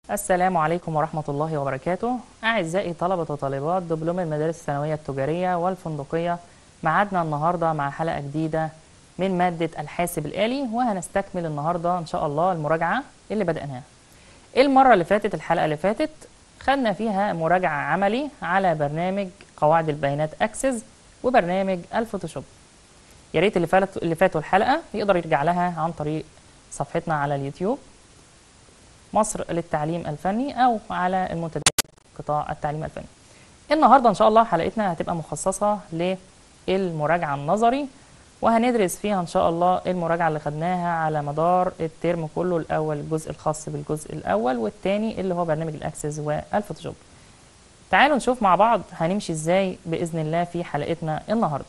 السلام عليكم ورحمة الله وبركاته أعزائي طلبة وطالبات دبلوم المدارس الثانوية التجارية والفندقية معادنا النهاردة مع حلقة جديدة من مادة الحاسب الآلي وهنستكمل النهاردة إن شاء الله المراجعة اللي بدأناها المرة اللي فاتت الحلقة اللي فاتت خدنا فيها مراجعة عملي على برنامج قواعد البيانات أكسس وبرنامج الفوتوشوب يا ريت اللي فاتوا اللي فاتوا الحلقة يقدر يرجع لها عن طريق صفحتنا على اليوتيوب مصر للتعليم الفني او على المنتديات قطاع التعليم الفني النهارده ان شاء الله حلقتنا هتبقى مخصصه للمراجعه النظري وهندرس فيها ان شاء الله المراجعه اللي خدناها على مدار الترم كله الاول الجزء الخاص بالجزء الاول والثاني اللي هو برنامج الاكسس والفوتوشوب تعالوا نشوف مع بعض هنمشي ازاي باذن الله في حلقتنا النهارده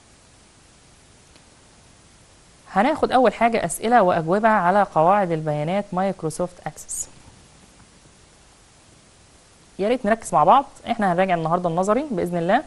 هناخد أول حاجة أسئلة وأجوبة على قواعد البيانات مايكروسوفت أكسس يا ريت نركز مع بعض احنا هنراجع النهارده النظري بإذن الله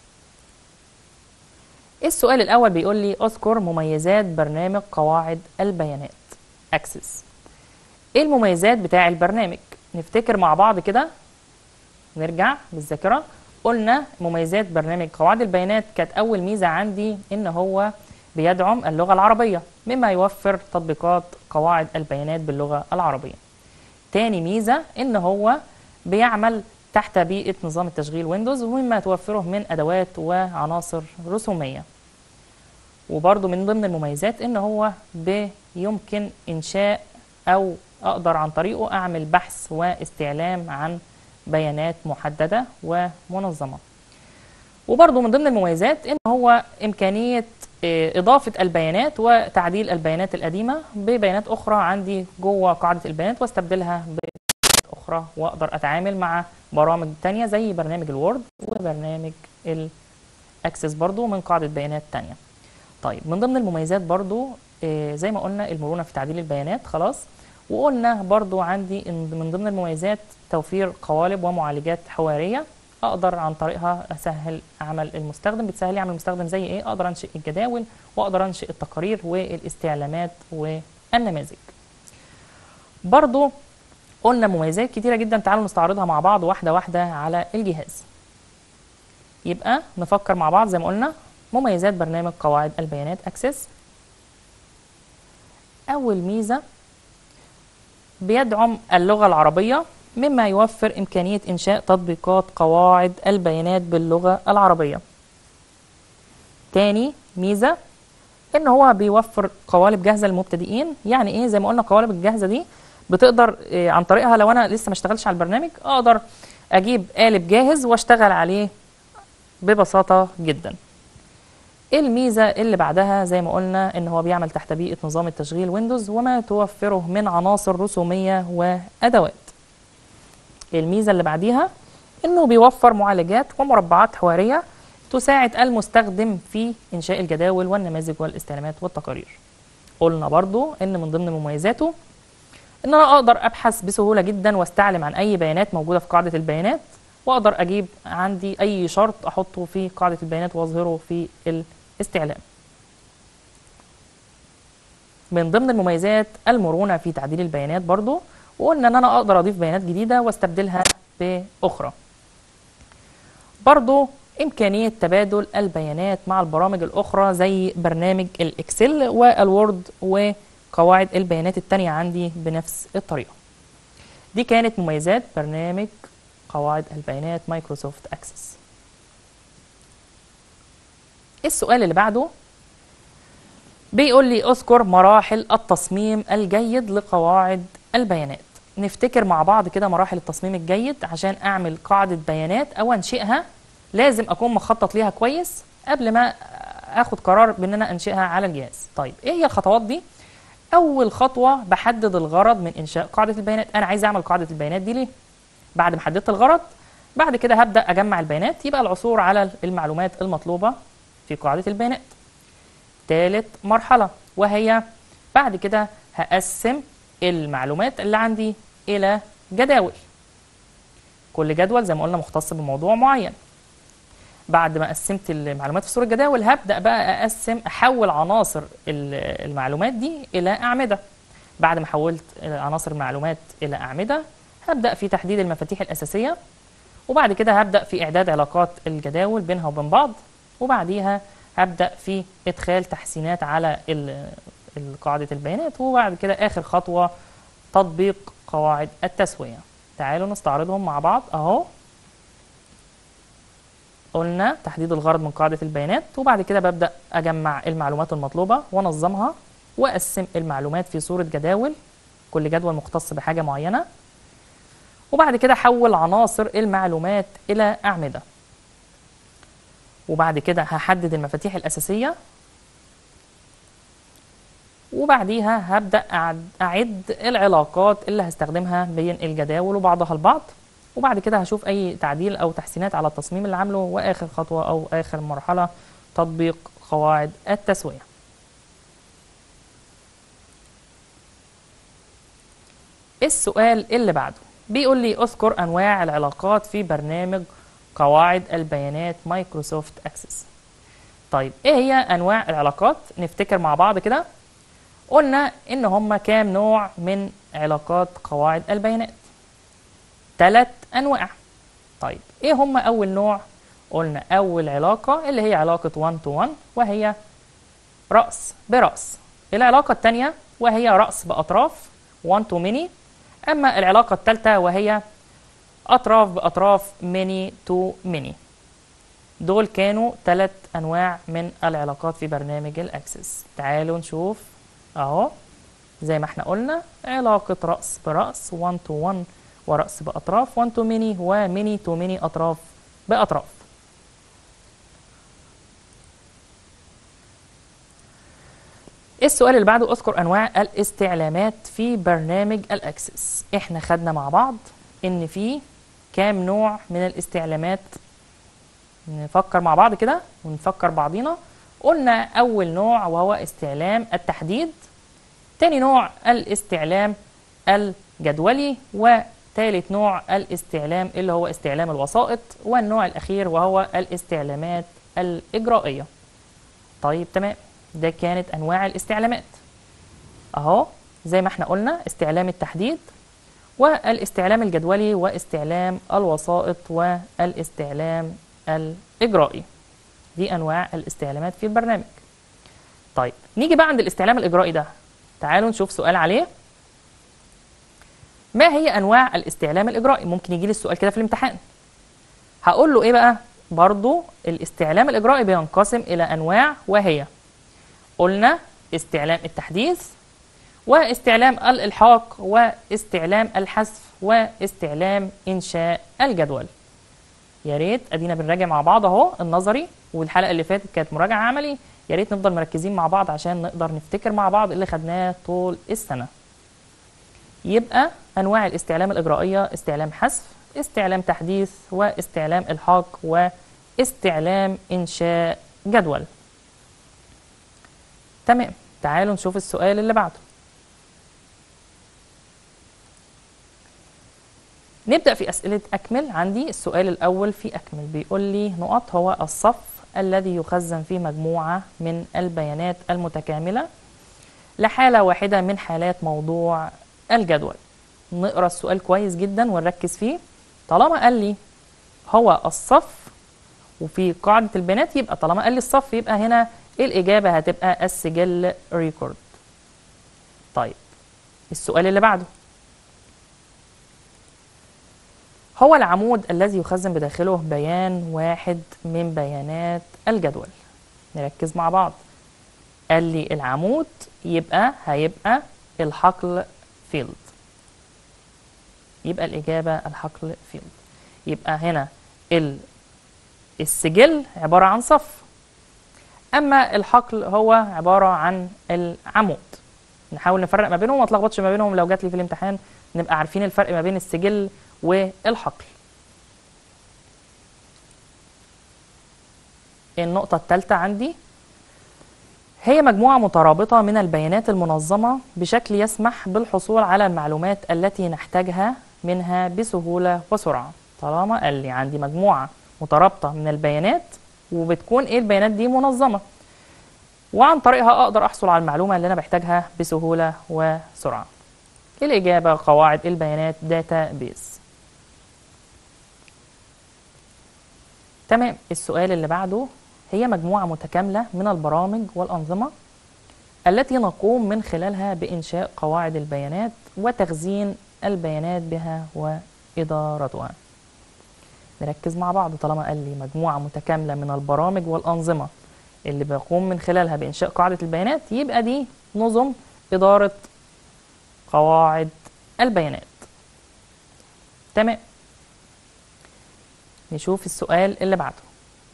السؤال الأول بيقول لي اذكر مميزات برنامج قواعد البيانات أكسس ايه المميزات بتاع البرنامج نفتكر مع بعض كده نرجع بالذاكرة قلنا مميزات برنامج قواعد البيانات كانت أول ميزة عندي إن هو بيدعم اللغة العربية مما يوفر تطبيقات قواعد البيانات باللغة العربية تاني ميزة إن هو بيعمل تحت بيئة نظام التشغيل ويندوز ومما توفره من أدوات وعناصر رسومية وبرضه من ضمن المميزات إن هو بيمكن إنشاء أو أقدر عن طريقه أعمل بحث واستعلام عن بيانات محددة ومنظمة وبرضه من ضمن المميزات إن هو إمكانية إضافة البيانات وتعديل البيانات القديمة ببيانات أخرى عندي جوه قاعدة البيانات واستبدلها ببيانات أخرى وأقدر أتعامل مع برامج تانية زي برنامج الوورد وبرنامج الأكسس برضو من قاعدة بيانات تانية طيب من ضمن المميزات برضو زي ما قلنا المرونة في تعديل البيانات خلاص وقلنا برضو عندي إن من ضمن المميزات توفير قوالب ومعالجات حوارية اقدر عن طريقها اسهل عمل المستخدم بتسهل لي عمل المستخدم زي ايه اقدر انشئ الجداول واقدر انشئ التقارير والاستعلامات والنماذج برضو قلنا مميزات كتيره جدا تعالوا نستعرضها مع بعض واحده واحده على الجهاز يبقى نفكر مع بعض زي ما قلنا مميزات برنامج قواعد البيانات اكسس اول ميزه بيدعم اللغه العربيه مما يوفر إمكانية إنشاء تطبيقات قواعد البيانات باللغة العربية. تاني ميزة إن هو بيوفر قوالب جاهزة للمبتدئين، يعني إيه؟ زي ما قلنا القوالب الجاهزة دي بتقدر إيه عن طريقها لو أنا لسه ما اشتغلتش على البرنامج أقدر أجيب قالب جاهز وأشتغل عليه ببساطة جدا. الميزة اللي بعدها زي ما قلنا إن هو بيعمل تحت بيئة نظام التشغيل ويندوز وما توفره من عناصر رسومية وأدوات. الميزة اللي بعديها إنه بيوفر معالجات ومربعات حوارية تساعد المستخدم في إنشاء الجداول والنماذج والاستعلامات والتقارير. قلنا برضو إن من ضمن مميزاته إن أنا أقدر أبحث بسهولة جدا واستعلم عن أي بيانات موجودة في قاعدة البيانات وأقدر أجيب عندي أي شرط أحطه في قاعدة البيانات وأظهره في الاستعلام. من ضمن المميزات المرونة في تعديل البيانات برضو وقلنا ان انا اقدر اضيف بيانات جديده واستبدلها باخرى برضو امكانيه تبادل البيانات مع البرامج الاخرى زي برنامج الاكسل والوورد وقواعد البيانات التانية عندي بنفس الطريقه دي كانت مميزات برنامج قواعد البيانات مايكروسوفت اكسس السؤال اللي بعده بيقول لي اذكر مراحل التصميم الجيد لقواعد البيانات نفتكر مع بعض كده مراحل التصميم الجيد عشان اعمل قاعدة بيانات او انشئها لازم اكون مخطط ليها كويس قبل ما اخد قرار بان انا انشئها على الجهاز طيب ايه هي الخطوات دي اول خطوة بحدد الغرض من انشاء قاعدة البيانات انا عايز اعمل قاعدة البيانات دي ليه بعد ما حددت الغرض بعد كده هبدأ اجمع البيانات يبقى العثور على المعلومات المطلوبة في قاعدة البيانات ثالث مرحلة وهي بعد كده هقسم المعلومات اللي عندي الى جداول كل جدول زي ما قلنا مختص بموضوع معين بعد ما قسمت المعلومات في صورة جداول هبدأ بقى أقسم أحول عناصر المعلومات دي إلى أعمدة بعد ما حولت عناصر المعلومات إلى أعمدة هبدأ في تحديد المفاتيح الأساسية وبعد كده هبدأ في إعداد علاقات الجداول بينها وبين بعض وبعديها هبدأ في إدخال تحسينات على ال- ال- قاعدة البيانات وبعد كده آخر خطوة تطبيق قواعد التسوية تعالوا نستعرضهم مع بعض أهو قلنا تحديد الغرض من قاعدة البيانات وبعد كده ببدأ أجمع المعلومات المطلوبة وأنظمها وأقسم المعلومات في صورة جداول كل جدول مختص بحاجة معينة وبعد كده أحول عناصر المعلومات إلى أعمدة وبعد كده هحدد المفاتيح الأساسية وبعديها هبدأ أعد- أعد العلاقات اللي هستخدمها بين الجداول وبعضها البعض وبعد كده هشوف أي تعديل أو تحسينات على التصميم اللي عامله وآخر خطوة أو آخر مرحلة تطبيق قواعد التسوية السؤال اللي بعده بيقول لي اذكر انواع العلاقات في برنامج قواعد البيانات مايكروسوفت اكسس طيب ايه هي انواع العلاقات نفتكر مع بعض كده قلنا ان هم كام نوع من علاقات قواعد البيانات ثلاث انواع طيب ايه هم اول نوع قلنا اول علاقة اللي هي علاقة 1 to 1 وهي رأس برأس العلاقة الثانية وهي رأس بأطراف 1 to many أما العلاقة الثالثة وهي أطراف بأطراف many to many دول كانوا ثلاث أنواع من العلاقات في برنامج الأكسس تعالوا نشوف أهو زي ما احنا قلنا علاقة رأس برأس 1 to 1 ورأس بأطراف 1 to many و many to many أطراف بأطراف السؤال اللي بعده اذكر انواع الاستعلامات في برنامج الاكسس احنا خدنا مع بعض ان في كام نوع من الاستعلامات نفكر مع بعض كده ونفكر بعضينا قلنا اول نوع وهو استعلام التحديد تاني نوع الاستعلام الجدولي وثالث نوع الاستعلام اللي هو استعلام الوسائط والنوع الاخير وهو الاستعلامات الاجرائيه طيب تمام ده كانت انواع الاستعلامات اهو زي ما احنا قلنا استعلام التحديد والاستعلام الجدولي واستعلام الوسائط والاستعلام الاجرائي دي انواع الاستعلامات في البرنامج طيب نيجي بقى عند الاستعلام الاجرائي ده تعالوا نشوف سؤال عليه ما هي انواع الاستعلام الاجرائي ممكن يجي لي السؤال كده في الامتحان هقول له ايه بقى برضو الاستعلام الاجرائي بينقسم الى انواع وهي قلنا استعلام التحديث واستعلام الالحاق واستعلام الحذف واستعلام انشاء الجدول يا ريت ادينا بنراجع مع بعض اهو النظري والحلقه اللي فاتت كانت مراجعه عملي يا ريت نفضل مركزين مع بعض عشان نقدر نفتكر مع بعض اللي خدناه طول السنه يبقى انواع الاستعلام الاجرائيه استعلام حذف استعلام تحديث واستعلام الحاق واستعلام انشاء جدول تمام تعالوا نشوف السؤال اللي بعده نبدأ في أسئلة أكمل عندي السؤال الأول في أكمل بيقول لي نقط هو الصف الذي يخزن فيه مجموعة من البيانات المتكاملة لحالة واحدة من حالات موضوع الجدول نقرأ السؤال كويس جدا ونركز فيه طالما قال لي هو الصف وفي قاعدة البيانات يبقى طالما قال لي الصف يبقى هنا الإجابة هتبقى السجل ريكورد طيب السؤال اللي بعده هو العمود الذي يخزن بداخله بيان واحد من بيانات الجدول نركز مع بعض قال لي العمود يبقى هيبقى الحقل فيلد يبقى الإجابة الحقل فيلد يبقى هنا ال السجل عبارة عن صف أما الحقل هو عبارة عن العمود نحاول نفرق ما بينهم وما تلخبطش ما بينهم لو جات لي في الامتحان نبقى عارفين الفرق ما بين السجل والحقل النقطة الثالثة عندي هي مجموعة مترابطة من البيانات المنظمة بشكل يسمح بالحصول على المعلومات التي نحتاجها منها بسهولة وسرعة طالما قال لي عندي مجموعة مترابطة من البيانات وبتكون ايه البيانات دي منظمة وعن طريقها اقدر احصل على المعلومة اللي انا بحتاجها بسهولة وسرعة الإجابة قواعد البيانات داتا بيز تمام السؤال اللي بعده هي مجموعة متكاملة من البرامج والأنظمة التي نقوم من خلالها بإنشاء قواعد البيانات وتخزين البيانات بها وإدارتها نركز مع بعض طالما قال لي مجموعة متكاملة من البرامج والأنظمة اللي بقوم من خلالها بإنشاء قاعدة البيانات يبقى دي نظم إدارة قواعد البيانات تمام نشوف السؤال اللي بعده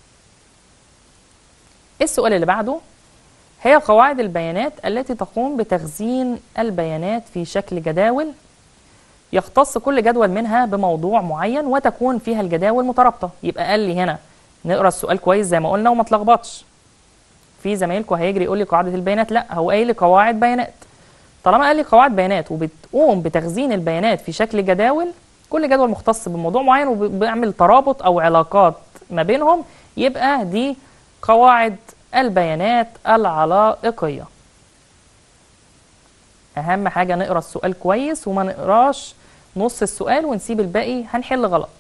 السؤال اللي بعده هي قواعد البيانات التي تقوم بتخزين البيانات في شكل جداول يختص كل جدول منها بموضوع معين وتكون فيها الجداول مترابطه يبقى قال لي هنا نقرا السؤال كويس زي ما قلنا وما تلخبطش في زمايلكم هيجري يقول لي قاعده البيانات لا هو قايل لي قواعد بيانات طالما قال لي قواعد بيانات وبتقوم بتخزين البيانات في شكل جداول كل جدول مختص بموضوع معين وبيعمل ترابط او علاقات ما بينهم يبقى دي قواعد البيانات العلائقيه اهم حاجه نقرا السؤال كويس وما نقراش نص السؤال ونسيب الباقي هنحل غلط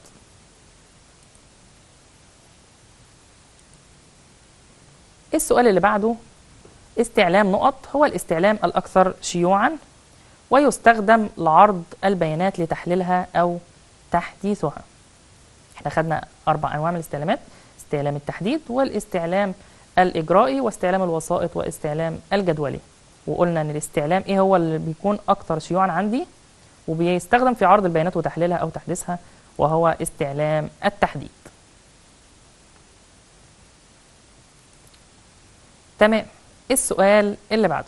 السؤال اللي بعده استعلام نقط هو الاستعلام الأكثر شيوعا ويستخدم لعرض البيانات لتحليلها أو تحديثها احنا خدنا أربع أنواع من الاستعلامات استعلام التحديد والاستعلام الإجرائي واستعلام الوسائط واستعلام الجدولي وقلنا ان الاستعلام ايه هو اللي بيكون اكتر شيوعا عندي وبيستخدم في عرض البيانات وتحليلها او تحديثها وهو استعلام التحديد تمام السؤال اللي بعده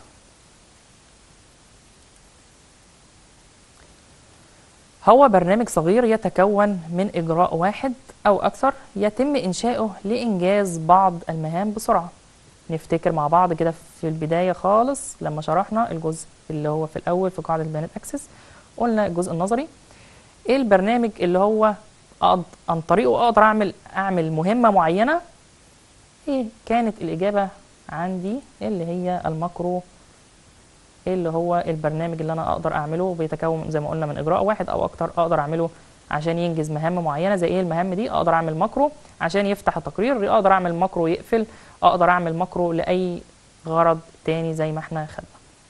هو برنامج صغير يتكون من إجراء واحد أو أكثر يتم إنشاؤه لإنجاز بعض المهام بسرعة نفتكر مع بعض كده في البداية خالص لما شرحنا الجزء اللي هو في الأول في قاعدة البيانات أكسس قلنا الجزء النظري إيه البرنامج اللي هو أقد... عن طريقه أقدر أعمل أعمل مهمة معينة إيه كانت الإجابة عندي اللي هي الماكرو اللي هو البرنامج اللي انا اقدر اعمله بيتكون زي ما قلنا من اجراء واحد او اكتر اقدر اعمله عشان ينجز مهام معينه زي ايه المهام دي اقدر اعمل ماكرو عشان يفتح التقرير اقدر اعمل ماكرو يقفل اقدر اعمل ماكرو لاي غرض تاني زي ما احنا خدنا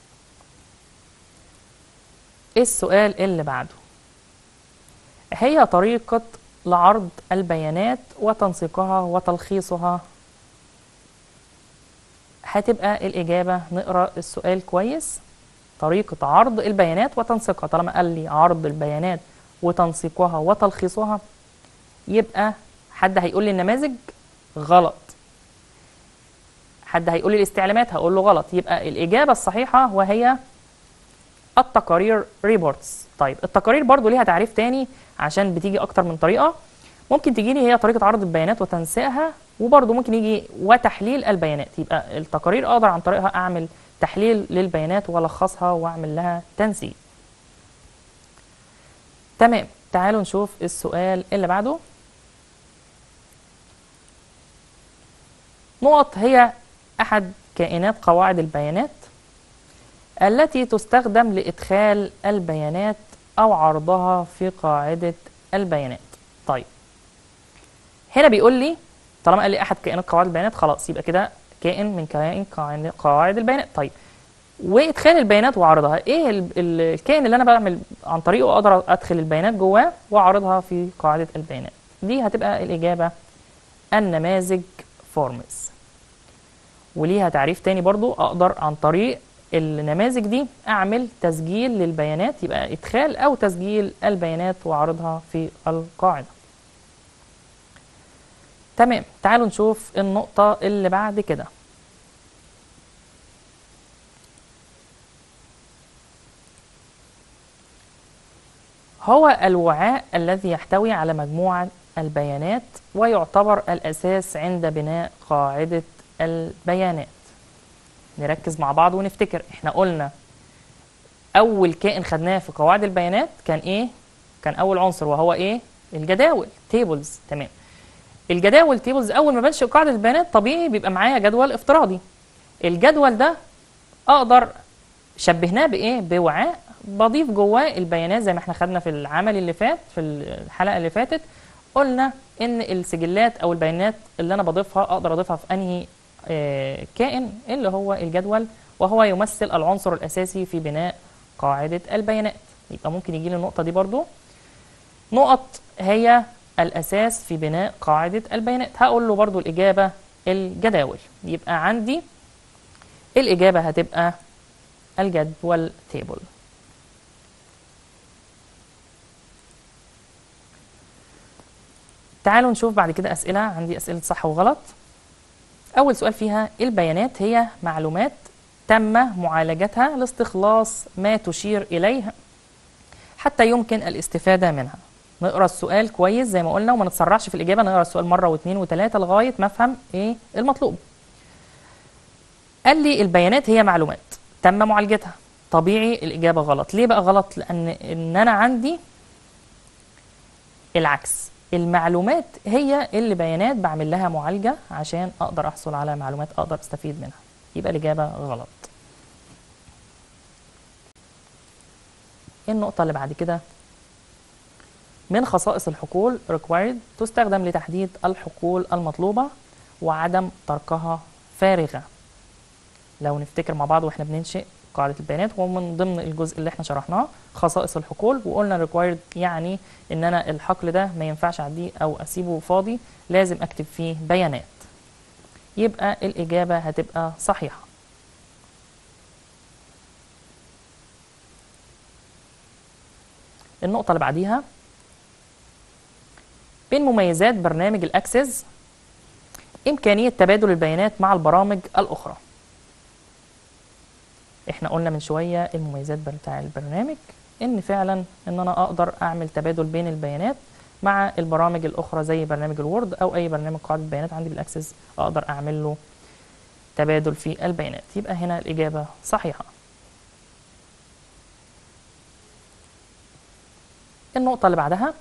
السؤال اللي بعده هي طريقة لعرض البيانات وتنسيقها وتلخيصها هتبقى الإجابة نقرأ السؤال كويس طريقة عرض البيانات وتنسيقها طالما قال لي عرض البيانات وتنسيقها وتلخيصها يبقى حد هيقول لي النماذج غلط حد هيقول لي الاستعلامات هقول له غلط يبقى الإجابة الصحيحة وهي التقارير ريبورتس طيب التقارير برضو ليها تعريف تاني عشان بتيجي أكتر من طريقة ممكن تجي لي هي طريقة عرض البيانات وتنسيقها وبرضه ممكن يجي وتحليل البيانات يبقى التقارير اقدر عن طريقها اعمل تحليل للبيانات والخصها واعمل لها تنسيق تمام تعالوا نشوف السؤال اللي بعده نقط هي احد كائنات قواعد البيانات التي تستخدم لادخال البيانات او عرضها في قاعده البيانات طيب هنا بيقول لي طالما قال لي احد كائنات قواعد البيانات خلاص يبقى كده كائن من كائن قواعد البيانات طيب وادخال البيانات وعرضها ايه الكائن اللي انا بعمل عن طريقه اقدر ادخل البيانات جواه واعرضها في قاعده البيانات دي هتبقى الاجابه النماذج فورمز وليها تعريف تاني برضو اقدر عن طريق النماذج دي اعمل تسجيل للبيانات يبقى ادخال او تسجيل البيانات وعرضها في القاعده تمام تعالوا نشوف النقطة اللي بعد كده هو الوعاء الذي يحتوي على مجموعة البيانات ويعتبر الأساس عند بناء قاعدة البيانات نركز مع بعض ونفتكر احنا قلنا أول كائن خدناه في قواعد البيانات كان إيه؟ كان أول عنصر وهو إيه؟ الجداول تيبلز تمام الجداول تيبلز اول ما بنشئ قاعده البيانات طبيعي بيبقى معايا جدول افتراضي الجدول ده اقدر شبهناه بايه بوعاء بضيف جواه البيانات زي ما احنا خدنا في العمل اللي فات في الحلقه اللي فاتت قلنا ان السجلات او البيانات اللي انا بضيفها اقدر اضيفها في انهي آه، كائن اللي هو الجدول وهو يمثل العنصر الاساسي في بناء قاعده البيانات يبقى ممكن يجي لي النقطه دي برضو نقط هي الاساس في بناء قاعده البيانات هقول له برضو الاجابه الجداول يبقى عندي الاجابه هتبقى الجدول تيبل تعالوا نشوف بعد كده أسئلة عندي أسئلة صح وغلط أول سؤال فيها البيانات هي معلومات تم معالجتها لاستخلاص ما تشير إليه حتى يمكن الاستفادة منها نقرا السؤال كويس زي ما قلنا وما نتسرعش في الإجابة نقرا السؤال مرة واثنين وثلاثة لغاية ما أفهم إيه المطلوب قال لي البيانات هي معلومات تم معالجتها طبيعي الإجابة غلط ليه بقى غلط لأن إن أنا عندي العكس المعلومات هي اللي بيانات بعمل لها معالجة عشان أقدر أحصل على معلومات أقدر أستفيد منها يبقى الإجابة غلط النقطة اللي بعد كده من خصائص الحقول required تستخدم لتحديد الحقول المطلوبة وعدم تركها فارغة لو نفتكر مع بعض واحنا بننشئ قاعدة البيانات ومن ضمن الجزء اللي احنا شرحناه خصائص الحقول وقلنا required يعني ان انا الحقل ده ما ينفعش اعديه او اسيبه فاضي لازم اكتب فيه بيانات يبقى الاجابة هتبقى صحيحة النقطة اللي بعديها بين مميزات برنامج الأكسس إمكانية تبادل البيانات مع البرامج الأخرى احنا قلنا من شوية المميزات بتاع البرنامج ان فعلا ان انا اقدر اعمل تبادل بين البيانات مع البرامج الاخرى زي برنامج الوورد او اي برنامج قاعدة بيانات عندي بالاكسس اقدر اعمل له تبادل في البيانات يبقى هنا الاجابة صحيحة النقطة اللي بعدها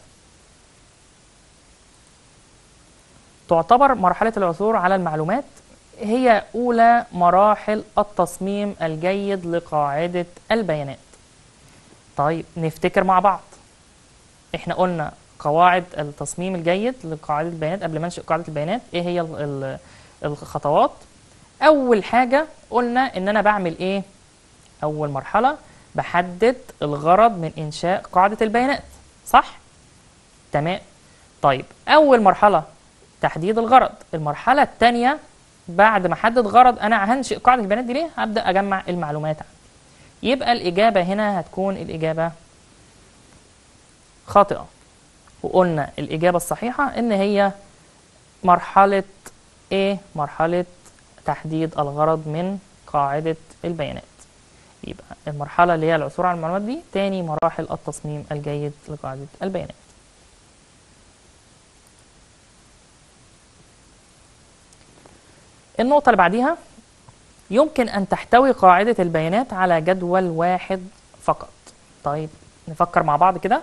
تعتبر مرحلة العثور على المعلومات هي أولى مراحل التصميم الجيد لقاعدة البيانات طيب نفتكر مع بعض احنا قلنا قواعد التصميم الجيد لقاعدة البيانات قبل ما انشئ قاعدة البيانات ايه هي ال- ال- الخطوات اول حاجة قلنا ان انا بعمل ايه اول مرحلة بحدد الغرض من انشاء قاعدة البيانات صح تمام طيب اول مرحلة تحديد الغرض المرحلة الثانية بعد ما احدد غرض انا هنشئ قاعده البيانات دي ليه هبدا اجمع المعلومات عندي يبقى الاجابه هنا هتكون الاجابه خاطئه وقلنا الاجابه الصحيحه ان هي مرحله ايه مرحله تحديد الغرض من قاعده البيانات يبقى المرحله اللي هي العثور على المعلومات دي تاني مراحل التصميم الجيد لقاعده البيانات النقطة اللي بعديها يمكن أن تحتوي قاعدة البيانات على جدول واحد فقط طيب نفكر مع بعض كده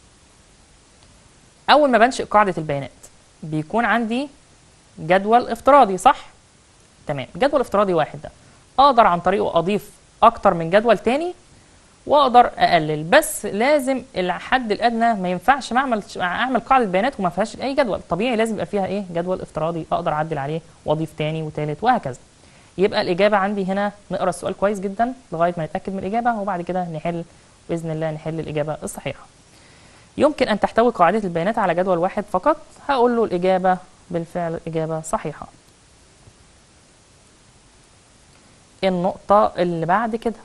أول ما بنشئ قاعدة البيانات بيكون عندي جدول افتراضي صح؟ تمام جدول افتراضي واحد ده أقدر عن طريقه أضيف أكتر من جدول تاني واقدر اقلل بس لازم الحد الادنى ما ينفعش ما اعمل اعمل قاعده بيانات وما فيهاش اي جدول طبيعي لازم يبقى فيها ايه جدول افتراضي اقدر اعدل عليه واضيف تاني وتالت وهكذا يبقى الاجابه عندي هنا نقرا السؤال كويس جدا لغايه ما نتاكد من الاجابه وبعد كده نحل باذن الله نحل الاجابه الصحيحه يمكن ان تحتوي قاعده البيانات على جدول واحد فقط هقول له الاجابه بالفعل اجابه صحيحه النقطه اللي بعد كده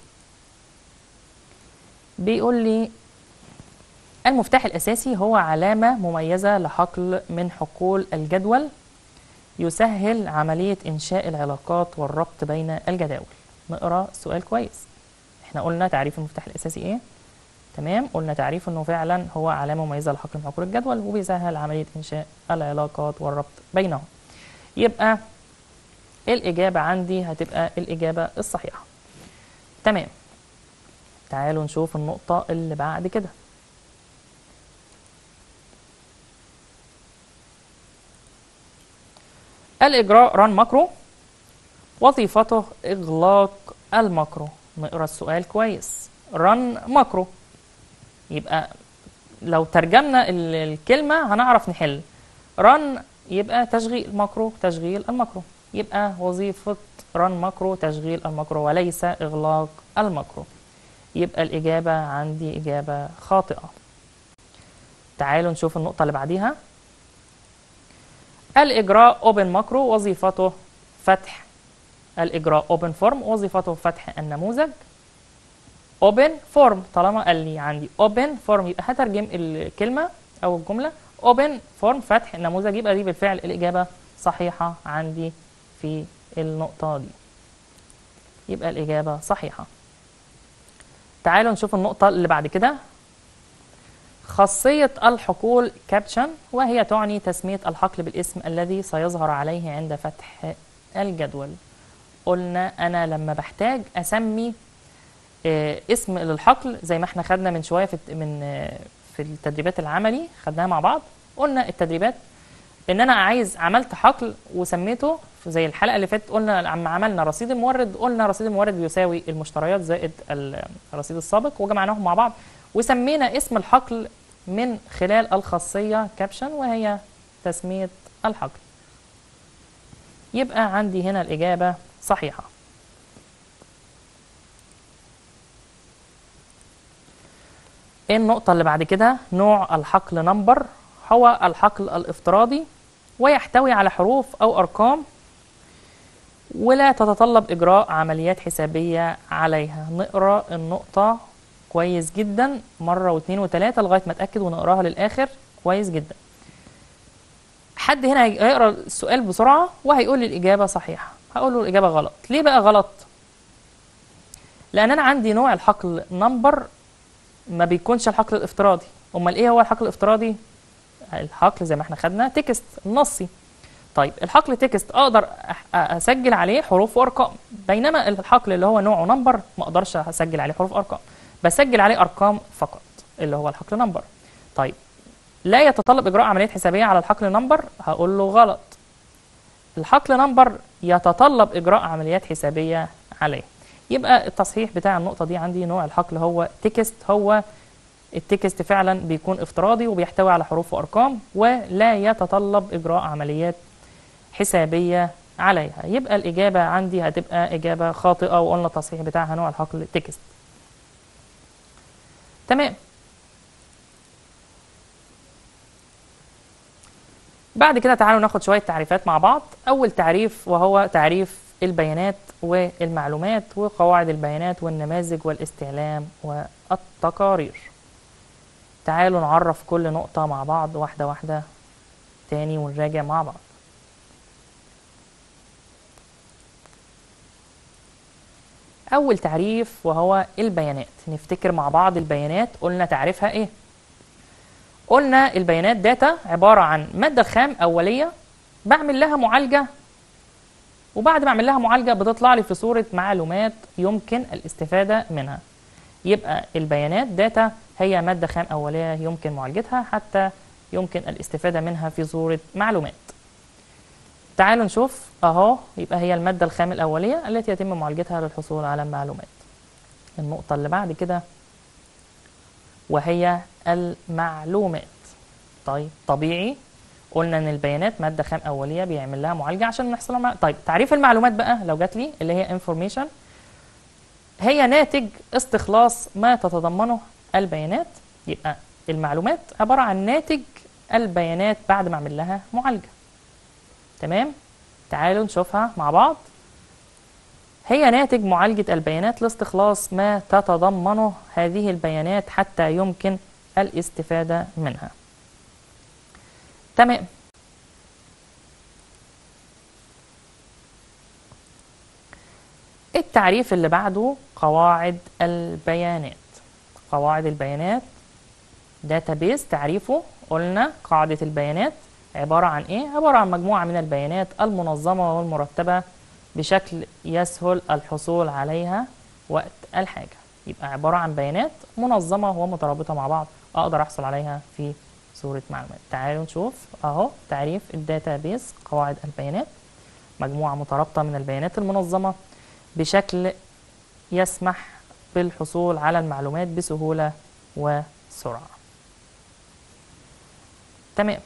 بيقول لي المفتاح الأساسي هو علامة مميزة لحقل من حقول الجدول يسهل عملية إنشاء العلاقات والربط بين الجداول نقرأ السؤال كويس احنا قلنا تعريف المفتاح الأساسي ايه تمام قلنا تعريف انه فعلا هو علامة مميزة لحقل من حقول الجدول وبيسهل عملية إنشاء العلاقات والربط بينهم يبقى الإجابة عندي هتبقى الإجابة الصحيحة تمام تعالوا نشوف النقطة اللي بعد كده الإجراء ران ماكرو وظيفته إغلاق الماكرو نقرأ السؤال كويس run ماكرو يبقى لو ترجمنا ال- الكلمة هنعرف نحل run يبقى تشغيل ماكرو تشغيل الماكرو يبقى وظيفة run ماكرو تشغيل الماكرو وليس إغلاق الماكرو يبقى الإجابة عندي إجابة خاطئة تعالوا نشوف النقطة اللي بعديها الإجراء open ماكرو وظيفته فتح الإجراء open form وظيفته فتح النموذج open form طالما قال لي عندي open form يبقى هترجم الكلمة أو الجملة open form فتح النموذج يبقى دي بالفعل الإجابة صحيحة عندي في النقطة دي يبقى الإجابة صحيحة تعالوا نشوف النقطة اللي بعد كده خاصية الحقول كابشن وهي تعني تسمية الحقل بالاسم الذي سيظهر عليه عند فتح الجدول قلنا أنا لما بحتاج أسمي آه، اسم للحقل زي ما احنا خدنا من شوية في الت- من آه، في التدريبات العملي خدناها مع بعض قلنا التدريبات ان انا عايز عملت حقل وسميته في- زي الحلقه اللي فاتت قلنا لما عملنا رصيد المورد قلنا رصيد المورد بيساوي المشتريات زائد ال- الرصيد السابق وجمعناهم مع بعض وسمينا اسم الحقل من خلال الخاصيه كابشن وهي تسميه الحقل يبقى عندي هنا الاجابه صحيحه النقطة اللي بعد كده نوع الحقل نمبر هو الحقل الافتراضي ويحتوي على حروف أو أرقام ولا تتطلب إجراء عمليات حسابية عليها نقرأ النقطة كويس جدا مرة واثنين وثلاثة لغاية ما أتأكد ونقراها للآخر كويس جدا حد هنا هي- هيقرأ السؤال بسرعة وهيقول لي الإجابة صحيحة هقول له الإجابة غلط ليه بقى غلط؟ لأن أنا عندي نوع الحقل نمبر ما بيكونش الحقل الافتراضي امال ايه هو الحقل الافتراضي الحقل زي ما احنا خدنا تكست نصي طيب الحقل تكست اقدر أح- اسجل عليه حروف وارقام بينما الحقل اللي هو نوعه نمبر ما اقدرش اسجل عليه حروف وارقام بسجل عليه ارقام فقط اللي هو الحقل نمبر طيب لا يتطلب اجراء عمليات حسابيه على الحقل نمبر هقول له غلط الحقل نمبر يتطلب اجراء عمليات حسابيه عليه يبقى التصحيح بتاع النقطه دي عندي نوع الحقل هو تكست هو التكست فعلا بيكون افتراضي وبيحتوي على حروف وارقام ولا يتطلب اجراء عمليات حسابيه عليها يبقى الاجابه عندي هتبقى اجابه خاطئه وقلنا التصحيح بتاعها نوع الحقل تكست تمام بعد كده تعالوا ناخد شويه تعريفات مع بعض اول تعريف وهو تعريف البيانات والمعلومات وقواعد البيانات والنماذج والاستعلام والتقارير تعالوا نعرف كل نقطة مع بعض واحدة واحدة تاني ونراجع مع بعض أول تعريف وهو البيانات نفتكر مع بعض البيانات قلنا تعريفها إيه قلنا البيانات داتا عبارة عن مادة خام أولية بعمل لها معالجة وبعد ما أعمل لها معالجة بتطلع لي في صورة معلومات يمكن الاستفادة منها يبقى البيانات داتا هي مادة خام أولية يمكن معالجتها حتى يمكن الاستفادة منها في صورة معلومات تعالوا نشوف أهو يبقى هي المادة الخام الأولية التي يتم معالجتها للحصول على المعلومات النقطة اللي بعد كده وهي المعلومات طيب طبيعي قلنا ان البيانات ماده خام اوليه بيعمل لها معالجه عشان نحصل لها مع... طيب تعريف المعلومات بقى لو جات لي اللي هي انفورميشن هي ناتج استخلاص ما تتضمنه البيانات يبقى المعلومات عباره عن ناتج البيانات بعد ما اعمل لها معالجه تمام تعالوا نشوفها مع بعض هي ناتج معالجة البيانات لاستخلاص ما تتضمنه هذه البيانات حتى يمكن الاستفادة منها تمام التعريف اللي بعده قواعد البيانات قواعد البيانات داتابيز تعريفه قلنا قاعدة البيانات عبارة عن ايه؟ عبارة عن مجموعة من البيانات المنظمة والمرتبة بشكل يسهل الحصول عليها وقت الحاجة يبقى عبارة عن بيانات منظمة ومترابطة مع بعض أقدر أحصل عليها في صورة معلومات تعالوا نشوف أهو تعريف الداتابيز قواعد البيانات مجموعة مترابطة من البيانات المنظمة بشكل يسمح بالحصول على المعلومات بسهولة وسرعة تمام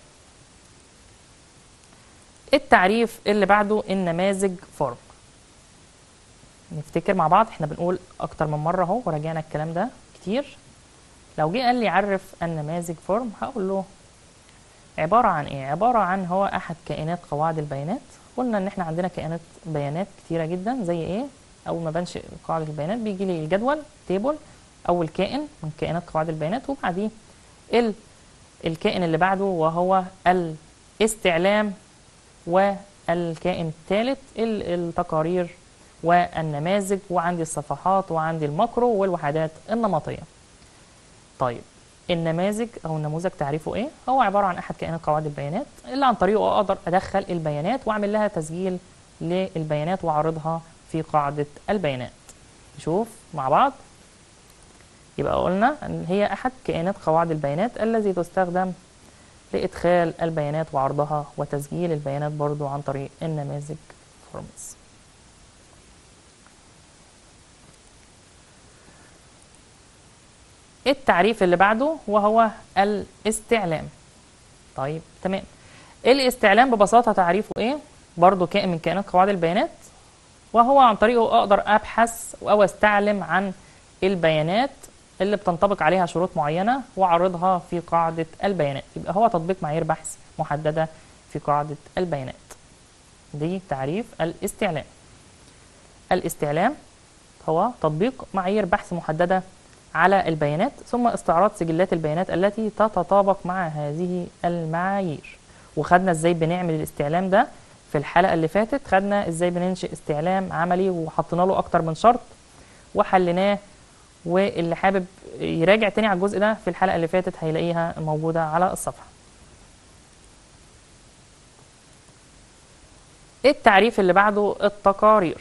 التعريف اللي بعده النماذج فورم نفتكر مع بعض احنا بنقول اكتر من مره اهو وراجعنا الكلام ده كتير لو جه قال لي عرف النماذج فورم هقول له عباره عن ايه عباره عن هو احد كائنات قواعد البيانات قلنا ان احنا عندنا كائنات بيانات كتيره جدا زي ايه اول ما بنشئ قاعده البيانات بيجي لي الجدول تيبل اول كائن من كائنات قواعد البيانات وبعديه ال الكائن اللي بعده وهو الاستعلام والكائن الثالث التقارير والنماذج وعندي الصفحات وعندي الماكرو والوحدات النمطية طيب النماذج أو النموذج تعريفه إيه؟ هو عبارة عن أحد كائنات قواعد البيانات اللي عن طريقه أقدر أدخل البيانات وأعمل لها تسجيل للبيانات وأعرضها في قاعدة البيانات نشوف مع بعض يبقى قلنا أن هي أحد كائنات قواعد البيانات الذي تستخدم لإدخال البيانات وعرضها وتسجيل البيانات برضو عن طريق النماذج فورمز التعريف اللي بعده وهو الاستعلام طيب تمام الاستعلام ببساطة تعريفه ايه برضو كائن من كائنات قواعد البيانات وهو عن طريقه اقدر ابحث او استعلم عن البيانات اللي بتنطبق عليها شروط معينة واعرضها في قاعدة البيانات يبقى هو تطبيق معايير بحث محددة في قاعدة البيانات دي تعريف الاستعلام الاستعلام هو تطبيق معايير بحث محددة على البيانات ثم استعراض سجلات البيانات التي تتطابق مع هذه المعايير وخدنا ازاي بنعمل الاستعلام ده في الحلقة اللي فاتت خدنا ازاي بننشئ استعلام عملي وحطينا له اكتر من شرط وحليناه واللي حابب يراجع تاني على الجزء ده في الحلقة اللي فاتت هيلاقيها موجودة على الصفحة التعريف اللي بعده التقارير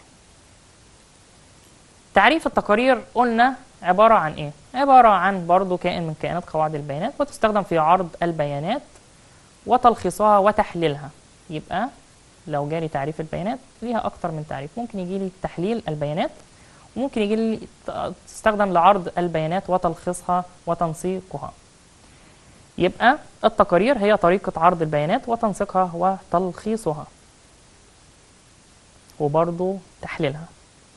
تعريف التقارير قلنا عبارة عن إيه؟ عبارة عن برضو كائن من كائنات قواعد البيانات وتستخدم في عرض البيانات وتلخيصها وتحليلها يبقى لو جالي تعريف البيانات ليها أكتر من تعريف ممكن يجي لي تحليل البيانات وممكن يجي لي تستخدم لعرض البيانات وتلخيصها وتنسيقها يبقى التقارير هي طريقة عرض البيانات وتنسيقها وتلخيصها وبرضو تحليلها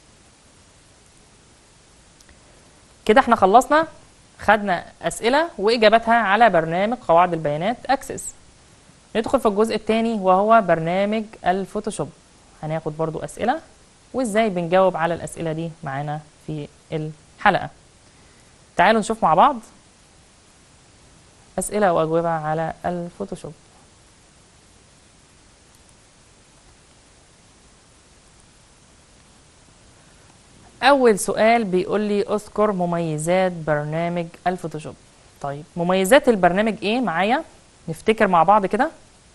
كده احنا خلصنا خدنا أسئلة وإجاباتها على برنامج قواعد البيانات أكسس ندخل في الجزء الثاني وهو برنامج الفوتوشوب هناخد برضو أسئلة وإزاي بنجاوب على الأسئلة دي معانا في الحلقة تعالوا نشوف مع بعض أسئلة وأجوبة على الفوتوشوب أول سؤال بيقول لي اذكر مميزات برنامج الفوتوشوب طيب مميزات البرنامج إيه معايا نفتكر مع بعض كده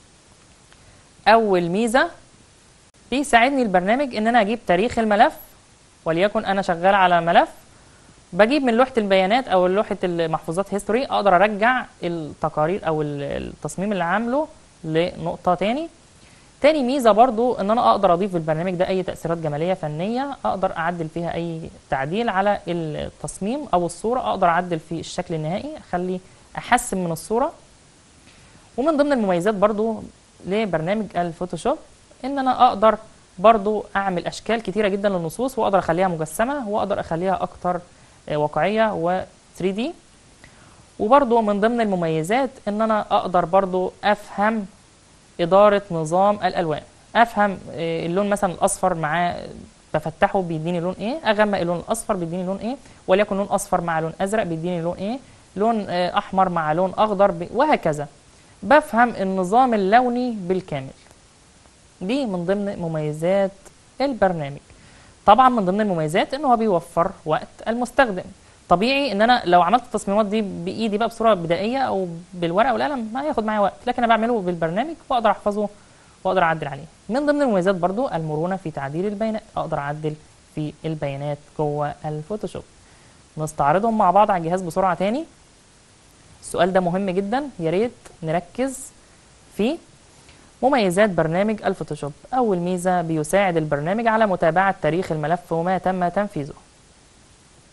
أول ميزة بيساعدني البرنامج إن أنا أجيب تاريخ الملف وليكن أنا شغال على ملف بجيب من لوحة البيانات أو لوحة المحفوظات هيستوري أقدر أرجع التقارير أو التصميم اللي عامله لنقطة تاني تاني ميزه برضو ان انا اقدر اضيف بالبرنامج ده اي تاثيرات جماليه فنيه اقدر اعدل فيها اي تعديل على التصميم او الصوره اقدر اعدل في الشكل النهائي اخلي احسن من الصوره ومن ضمن المميزات برضو لبرنامج الفوتوشوب ان انا اقدر برضو اعمل اشكال كتيره جدا للنصوص واقدر اخليها مجسمه واقدر اخليها اكتر واقعيه و 3 دي وبرضو من ضمن المميزات ان انا اقدر برضو افهم إدارة نظام الألوان أفهم اللون مثلا الأصفر معاه بفتحه بيديني لون إيه أغمق اللون الأصفر بيديني لون إيه وليكن لون أصفر مع لون أزرق بيديني لون إيه لون أحمر مع لون أخضر بي... وهكذا بفهم النظام اللوني بالكامل دي من ضمن مميزات البرنامج طبعا من ضمن المميزات ان هو بيوفر وقت المستخدم طبيعي ان انا لو عملت التصميمات دي بايدي بقى بصوره بدائيه او بالورقه والقلم ما هياخد معايا وقت لكن انا بعمله بالبرنامج واقدر احفظه واقدر اعدل عليه من ضمن المميزات برضو المرونه في تعديل البيانات اقدر اعدل في البيانات جوه الفوتوشوب نستعرضهم مع بعض على الجهاز بسرعه تاني السؤال ده مهم جدا يا ريت نركز فيه مميزات برنامج الفوتوشوب اول ميزه بيساعد البرنامج على متابعه تاريخ الملف وما تم تنفيذه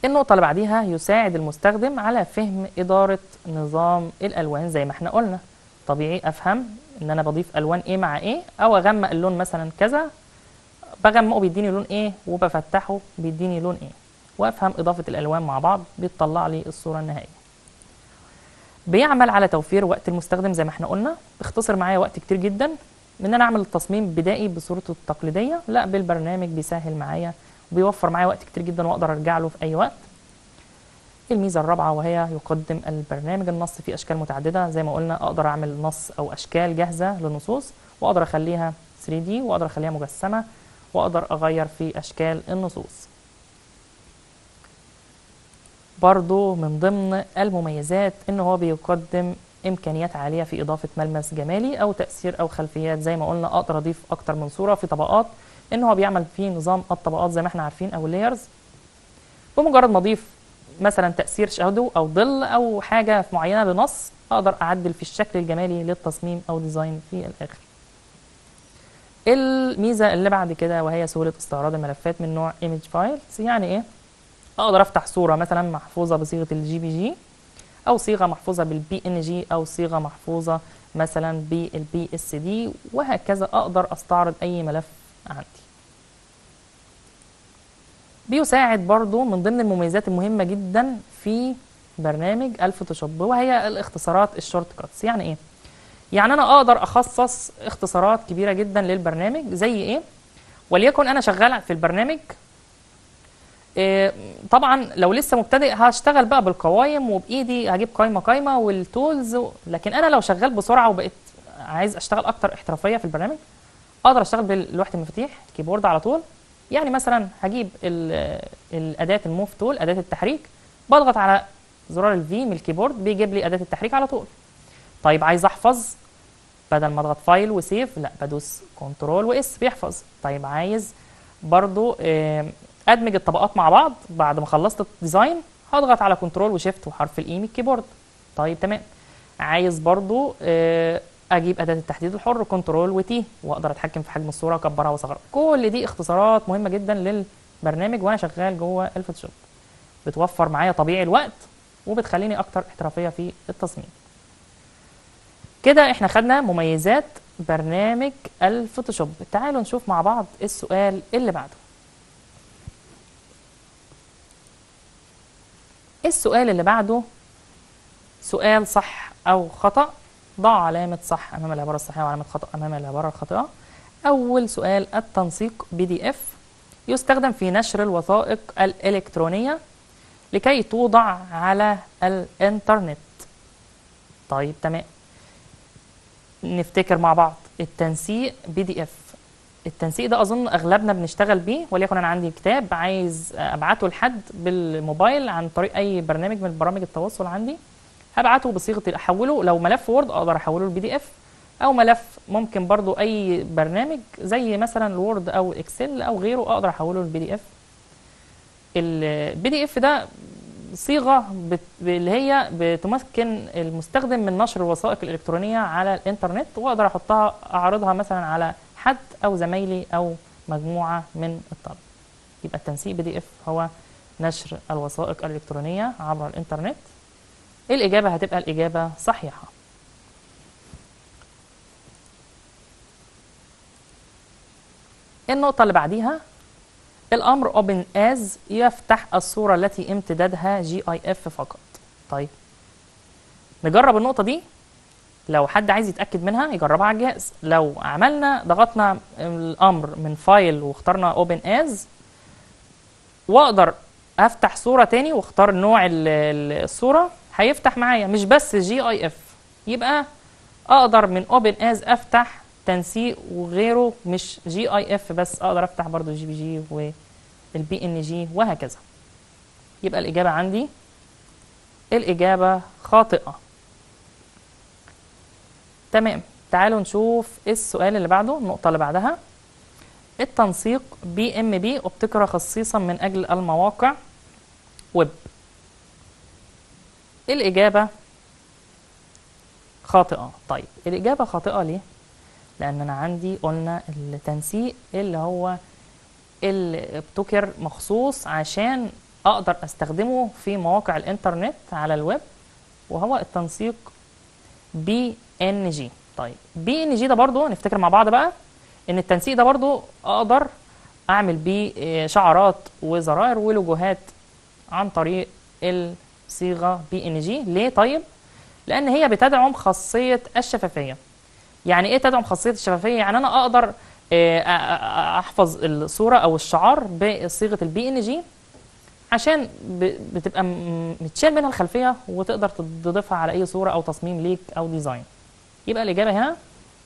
النقطة اللي بعديها يساعد المستخدم على فهم إدارة نظام الألوان زي ما احنا قلنا طبيعي أفهم إن أنا بضيف ألوان إيه مع إيه أو أغمق اللون مثلا كذا بغمقه بيديني لون إيه وبفتحه بيديني لون إيه وأفهم إضافة الألوان مع بعض بتطلع لي الصورة النهائية بيعمل على توفير وقت المستخدم زي ما احنا قلنا بيختصر معايا وقت كتير جدا من ان انا اعمل التصميم بدائي بصورته التقليديه لا بالبرنامج بيسهل معايا وبيوفر معايا وقت كتير جدا واقدر ارجع له في اي وقت الميزه الرابعه وهي يقدم البرنامج النص في اشكال متعدده زي ما قلنا اقدر اعمل نص او اشكال جاهزه للنصوص واقدر اخليها 3D واقدر اخليها مجسمه واقدر اغير في اشكال النصوص برضو من ضمن المميزات ان هو بيقدم امكانيات عاليه في اضافه ملمس جمالي او تاثير او خلفيات زي ما قلنا اقدر اضيف اكتر من صوره في طبقات ان هو بيعمل فيه نظام الطبقات زي ما احنا عارفين او اللايرز بمجرد ما اضيف مثلا تاثير شادو او ظل او حاجه معينه لنص اقدر اعدل في الشكل الجمالي للتصميم او ديزاين في الاخر الميزه اللي بعد كده وهي سهوله استعراض الملفات من نوع image files يعني ايه اقدر افتح صوره مثلا محفوظه بصيغه الجي بي جي او صيغه محفوظه بالبي ان جي او صيغه محفوظه مثلا بالبي اس دي وهكذا اقدر استعرض اي ملف عندي بيساعد برضو من ضمن المميزات المهمه جدا في برنامج الفوتوشوب وهي الاختصارات الشورت كاتس يعني ايه يعني انا اقدر اخصص اختصارات كبيره جدا للبرنامج زي ايه وليكن انا شغال في البرنامج إيه، طبعا لو لسه مبتدئ هشتغل بقى بالقوايم وبايدي هجيب قايمه قايمه والتولز و... لكن انا لو شغال بسرعه وبقيت عايز اشتغل اكتر احترافيه في البرنامج اقدر اشتغل بلوحه المفاتيح كيبورد على طول يعني مثلا هجيب ال- الاداه الموف تول اداه التحريك بضغط على زرار الفي من الكيبورد بيجيب لي اداه التحريك على طول طيب عايز احفظ بدل ما اضغط فايل وسيف لا بدوس كنترول واس بيحفظ طيب عايز برضو آم، ادمج الطبقات مع بعض بعد ما خلصت الديزاين هضغط على كنترول وشيفت وحرف الاي من الكيبورد طيب تمام عايز برضو آه، اجيب اداه التحديد الحر كنترول وتي واقدر اتحكم في حجم الصوره اكبرها واصغرها كل دي اختصارات مهمه جدا للبرنامج وانا شغال جوه الفوتوشوب بتوفر معايا طبيعي الوقت وبتخليني اكتر احترافيه في التصميم كده احنا خدنا مميزات برنامج الفوتوشوب تعالوا نشوف مع بعض السؤال اللي بعده السؤال اللي بعده سؤال صح أو خطأ ضع علامة صح أمام العبارة الصحيحة وعلامة خطأ أمام العبارة الخاطئة أول سؤال التنسيق بي دي اف يستخدم في نشر الوثائق الإلكترونية لكي توضع على الإنترنت طيب تمام نفتكر مع بعض التنسيق بي دي اف التنسيق ده اظن اغلبنا بنشتغل بيه وليكن انا عندي كتاب عايز ابعته لحد بالموبايل عن طريق اي برنامج من برامج التواصل عندي هبعته بصيغه احوله لو ملف وورد اقدر احوله لبي دي اف او ملف ممكن برضو اي برنامج زي مثلا الوورد او اكسل او غيره اقدر احوله للبي دي اف البي دي اف ده صيغه بت... اللي هي بتمكن المستخدم من نشر الوثائق الالكترونيه على الانترنت واقدر احطها اعرضها مثلا على حد او زمايلي او مجموعه من الطلبه يبقى التنسيق بي دي اف هو نشر الوثائق الالكترونيه عبر الانترنت الاجابه هتبقى الاجابه صحيحه النقطه اللي بعديها الامر open as يفتح الصوره التي امتدادها جي اي اف فقط طيب نجرب النقطه دي لو حد عايز يتاكد منها يجربها على الجهاز لو عملنا ضغطنا الامر من فايل واخترنا open as واقدر افتح صوره تاني واختار نوع ال- ال- الصوره هيفتح معايا مش بس جي اي اف يبقى اقدر من open as افتح تنسيق وغيره مش جي اي اف بس اقدر افتح برضو جي بي جي والبي ان جي وهكذا يبقى الاجابه عندي الاجابه خاطئه تمام تعالوا نشوف السؤال اللي بعده النقطه اللي بعدها التنسيق بي ام بي ابتكر خصيصا من اجل المواقع ويب الاجابه خاطئه طيب الاجابه خاطئه ليه لان انا عندي قلنا التنسيق اللي هو اللي ابتكر مخصوص عشان اقدر استخدمه في مواقع الانترنت على الويب وهو التنسيق بي ان جي طيب بي ان جي ده برضو نفتكر مع بعض بقى ان التنسيق ده برضو اقدر اعمل بيه آه، شعارات وزراير ولوجوهات عن طريق الصيغه بي ان جي ليه طيب لان هي بتدعم خاصيه الشفافيه يعني ايه تدعم خاصيه الشفافيه يعني انا اقدر آه، أ- أ- احفظ الصوره او الشعار بصيغه البي ان جي عشان ب- بتبقى م- متشال منها الخلفيه وتقدر تضيفها على اي صوره او تصميم ليك او ديزاين يبقى الاجابه هنا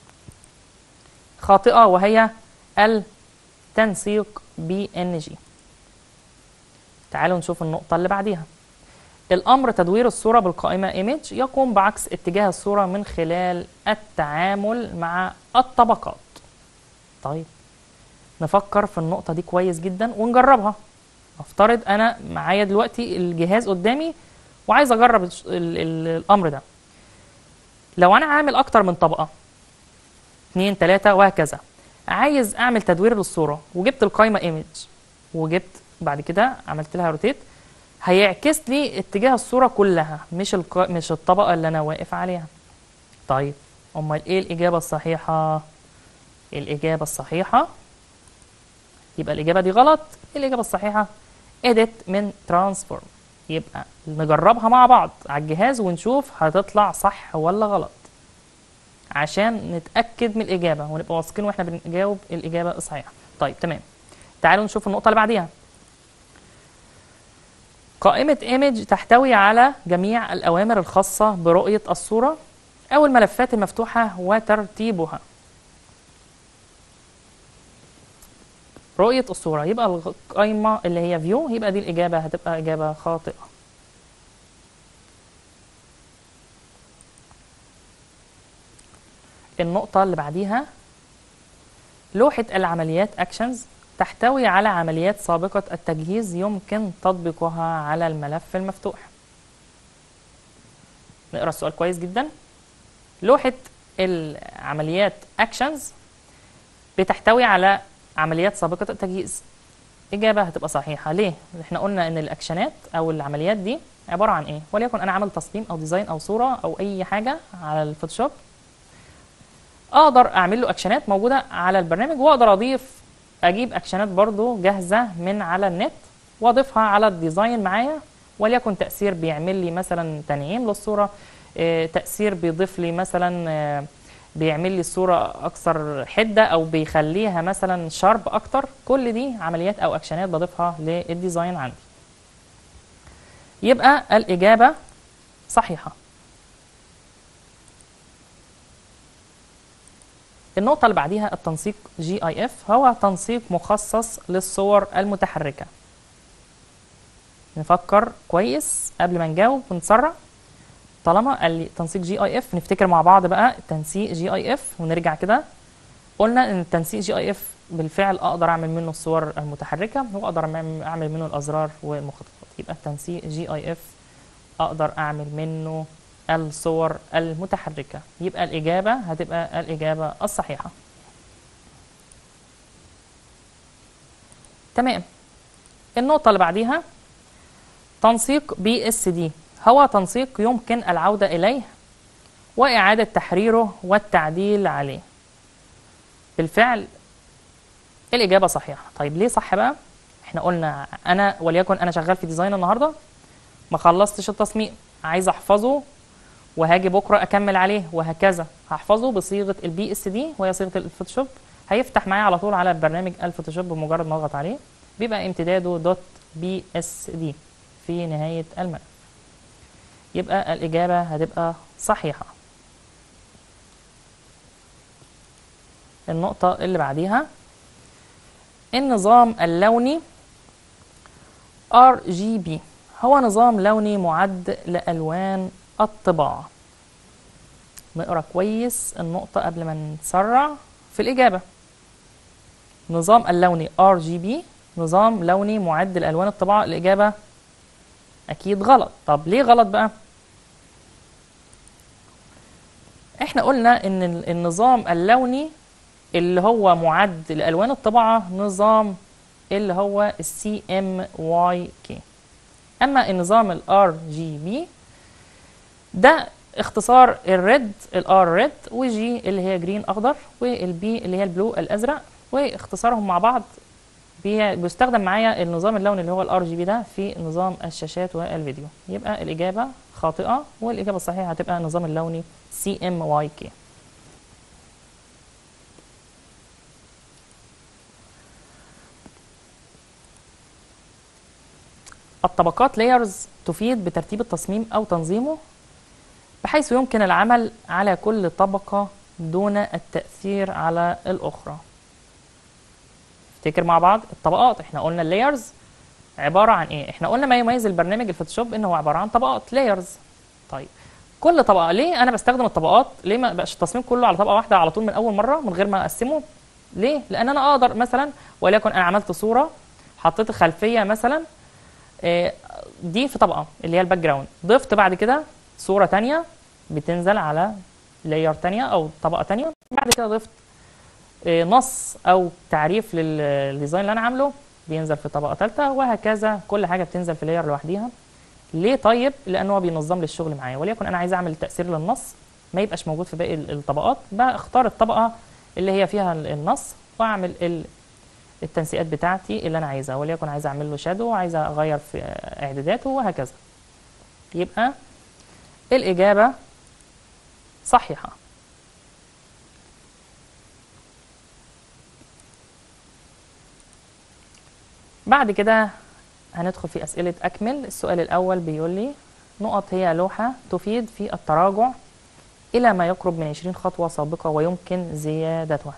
خاطئه وهي التنسيق بي ان جي تعالوا نشوف النقطه اللي بعديها الأمر تدوير الصورة بالقائمة image يقوم بعكس اتجاه الصورة من خلال التعامل مع الطبقات طيب نفكر في النقطة دي كويس جدا ونجربها افترض أنا معايا دلوقتي الجهاز قدامي وعايز أجرب الش- ال ال الأمر ده لو أنا عامل أكتر من طبقة اتنين تلاتة وهكذا عايز أعمل تدوير للصورة وجبت القائمة image وجبت بعد كده عملت لها روتيت هيعكس لي اتجاه الصورة كلها مش الق... مش الطبقة اللي أنا واقف عليها. طيب أمال إيه الإجابة الصحيحة؟ الإجابة الصحيحة يبقى الإجابة دي غلط، الإجابة الصحيحة edit من transform يبقى نجربها مع بعض على الجهاز ونشوف هتطلع صح ولا غلط. عشان نتأكد من الإجابة ونبقى واثقين وإحنا بنجاوب الإجابة الصحيحة. طيب تمام. تعالوا نشوف النقطة اللي بعديها. قائمة ايمج تحتوي على جميع الأوامر الخاصة برؤية الصورة أو الملفات المفتوحة وترتيبها. رؤية الصورة يبقى القائمة اللي هي فيو يبقى دي الإجابة هتبقى إجابة خاطئة. النقطة اللي بعديها لوحة العمليات أكشنز تحتوي على عمليات سابقة التجهيز يمكن تطبيقها على الملف المفتوح نقرأ السؤال كويس جدا لوحة العمليات Actions بتحتوي على عمليات سابقة التجهيز إجابة هتبقى صحيحة ليه؟ احنا قلنا إن الأكشنات أو العمليات دي عبارة عن إيه؟ وليكن أنا عامل تصميم أو ديزاين أو صورة أو أي حاجة على الفوتوشوب أقدر أعمل له أكشنات موجودة على البرنامج وأقدر أضيف اجيب اكشنات برضو جاهزه من على النت واضيفها على الديزاين معايا وليكن تاثير بيعمل لي مثلا تنعيم للصوره آه، تاثير بيضيف لي مثلا آه، بيعمل لي الصوره اكثر حده او بيخليها مثلا شارب اكتر كل دي عمليات او اكشنات بضيفها للديزاين عندي يبقى الاجابه صحيحه النقطة اللي بعديها التنسيق جي اي اف هو تنسيق مخصص للصور المتحركة نفكر كويس قبل ما نجاوب ونتسرع طالما قال لي تنسيق جي اي اف نفتكر مع بعض بقى تنسيق جي اي اف ونرجع كده قلنا ان التنسيق جي اي اف بالفعل اقدر اعمل منه الصور المتحركة واقدر أعمل- اعمل منه الازرار والمخططات يبقى التنسيق جي اي اف اقدر اعمل منه الصور المتحركة يبقى الإجابة هتبقى الإجابة الصحيحة تمام النقطة اللي بعديها تنسيق بي اس دي هو تنسيق يمكن العودة إليه وإعادة تحريره والتعديل عليه بالفعل الإجابة صحيحة طيب ليه صح بقى؟ احنا قلنا أنا وليكن أنا شغال في ديزاين النهاردة ما خلصتش التصميم عايز أحفظه وهاجي بكره اكمل عليه وهكذا هحفظه بصيغه البي اس دي وهي صيغه الفوتوشوب هيفتح معايا على طول على برنامج الفوتوشوب بمجرد ما اضغط عليه بيبقى امتداده دوت بي اس دي في نهايه الملف يبقى الاجابه هتبقى صحيحه النقطه اللي بعديها النظام اللوني RGB هو نظام لوني معد لألوان الطباعة نقرا كويس النقطة قبل ما نتسرع في الإجابة نظام اللوني RGB نظام لوني معد لألوان الطباعة الإجابة أكيد غلط طب ليه غلط بقى؟ احنا قلنا ان ال- النظام اللوني اللي هو معد لألوان الطباعة نظام اللي هو السي ام واي كي اما النظام الار جي بي ده اختصار الريد الار ريد وجي اللي هي جرين اخضر والبي اللي هي البلو الازرق واختصارهم مع بعض بي- بيستخدم معايا النظام اللوني اللي هو الار جي بي ده في نظام الشاشات والفيديو يبقى الاجابه خاطئه والاجابه الصحيحه هتبقى النظام اللوني سي ام واي كي الطبقات layers تفيد بترتيب التصميم أو تنظيمه بحيث يمكن العمل على كل طبقة دون التأثير على الأخرى افتكر مع بعض الطبقات احنا قلنا اللايرز عبارة عن ايه احنا قلنا ما يميز البرنامج الفوتوشوب ان هو عبارة عن طبقات لايرز طيب كل طبقة ليه انا بستخدم الطبقات ليه ما بقاش التصميم كله على طبقة واحدة على طول من اول مرة من غير ما اقسمه ليه لان انا اقدر مثلا وليكن انا عملت صورة حطيت خلفية مثلا آه، دي في طبقة اللي هي الباك جراوند ضفت بعد كده صورة تانية بتنزل على لاير تانية أو طبقة تانية بعد كده ضفت آه، نص أو تعريف للديزاين اللي أنا عامله بينزل في طبقة تالتة وهكذا كل حاجة بتنزل في لاير لوحديها ليه طيب؟ لأن هو بينظم لي الشغل معايا وليكن أنا عايز أعمل تأثير للنص ما يبقاش موجود في باقي ال- الطبقات بختار الطبقة اللي هي فيها ال- النص وأعمل ال التنسيقات بتاعتي اللي انا عايزها وليكن عايز اعمل له شادو عايز اغير في اعداداته وهكذا يبقى الاجابه صحيحه بعد كده هندخل في اسئله اكمل السؤال الاول بيقول لي نقط هي لوحه تفيد في التراجع الى ما يقرب من 20 خطوه سابقه ويمكن زيادتها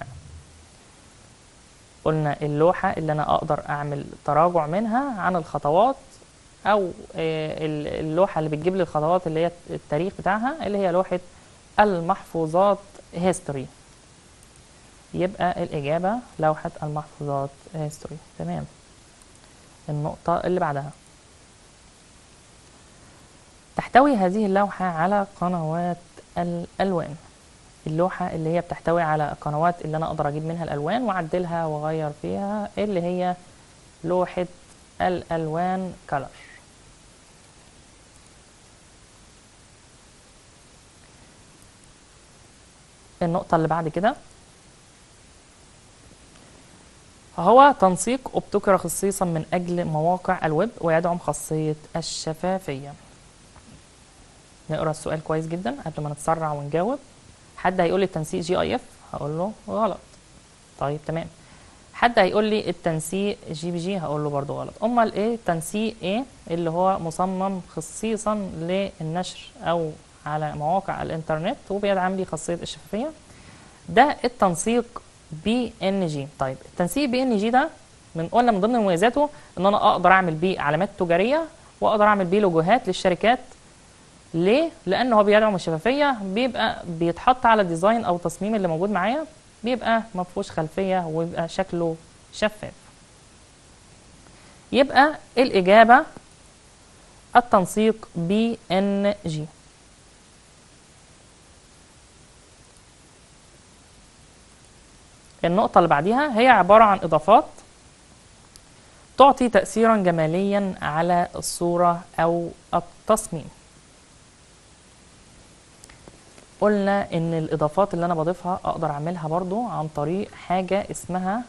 قلنا اللوحة اللي أنا أقدر أعمل تراجع منها عن الخطوات أو آه، ال- اللوحة اللي بتجيب لي الخطوات اللي هي التاريخ بتاعها اللي هي لوحة المحفوظات هيستوري يبقى الإجابة لوحة المحفوظات هيستوري تمام النقطة اللي بعدها تحتوي هذه اللوحة على قنوات الألوان اللوحة اللي هي بتحتوي على قنوات اللي أنا أقدر أجيب منها الألوان وأعدلها وأغير فيها اللي هي لوحة الألوان كلر النقطة اللي بعد كده هو تنسيق ابتكر خصيصا من أجل مواقع الويب ويدعم خاصية الشفافية نقرا السؤال كويس جدا قبل ما نتسرع ونجاوب حد هيقول لي التنسيق جي اي اف هقول له غلط طيب تمام حد هيقول لي التنسيق جي بي جي هقول له برضو غلط امال ايه تنسيق ايه اللي هو مصمم خصيصا للنشر او على مواقع الانترنت وبيدعم لي خاصيه الشفافيه ده التنسيق بي ان جي طيب التنسيق بي ان جي ده من قلنا من ضمن مميزاته ان انا اقدر اعمل بيه علامات تجاريه واقدر اعمل بيه لوجوهات للشركات ليه؟ لأن هو بيدعم الشفافية بيبقى بيتحط على الديزاين أو التصميم اللي موجود معايا بيبقى ما فيهوش خلفية ويبقى شكله شفاف. يبقى الإجابة التنسيق بي ان جي. النقطة اللي بعديها هي عبارة عن إضافات تعطي تأثيرا جماليا على الصورة أو التصميم. قلنا ان الاضافات اللي انا بضيفها اقدر اعملها برضو عن طريق حاجة اسمها